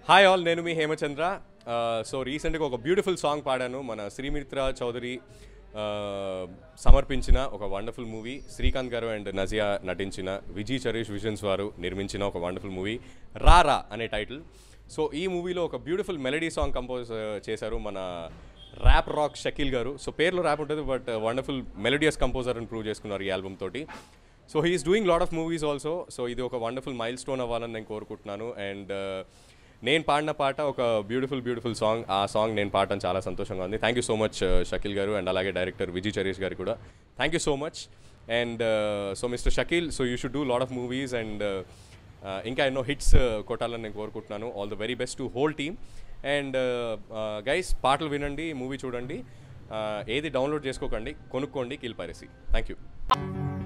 hi all నేను మీ Hemachandra so రీసెంట్గా ఒక బ్యూటిఫుల్ సాంగ్ పాడాను మన శ్రీమిత్ర చౌదరి uh, సమర్పించిన ఒక వండర్ఫుల్ మూవీ శ్రీకాంత్ గారు అండ్ నజియా నటించిన విజయ్ చరీష్ విజన్స్ వారు నిర్మించిన ఒక వండర్ఫుల్ మూవీ రారా అనే టైటిల్ సో ఈ మూవీలో ఒక బ్యూటిఫుల్ మెలడీ సాంగ్ కంపోజ్ చేశారు మన ర్యాప్ రాక్ షకీల్ గారు సో పేర్లో ర్యాప్ ఉంటుంది బట్ వండర్ఫుల్ మెలడియస్ కంపోజర్ అని ప్రూవ్ చేసుకున్నారు ఈ ఆల్బమ్ తోటి so he's doing lot of movies also so ఇది ఒక వండర్ఫుల్ మైల్ స్టోన్ అవ్వాలని నేను కోరుకుంటున్నాను అండ్ నేను పాడిన పాట ఒక బ్యూటిఫుల్ బ్యూటిఫుల్ సాంగ్ ఆ సాంగ్ నేను పాడటం చాలా సంతోషంగా ఉంది thank you so much Shakeel గారు అండ్ అలాగే డైరెక్టర్ విజయ్ చరీష్ గారు కూడా thank you so much and so mister Shakeel so you should do lot of movies and ఇంకా ఎన్నో హిట్స్ కొట్టాలని నేను కోరుకుంటున్నాను all the very best to whole team and guys పాటలు వినండి మూవీ చూడండి Uh, ఏది డౌన్లోడ్ చేసుకోకండి కొనుక్కోండి కిల్ పైరసీ థ్యాంక్ యూ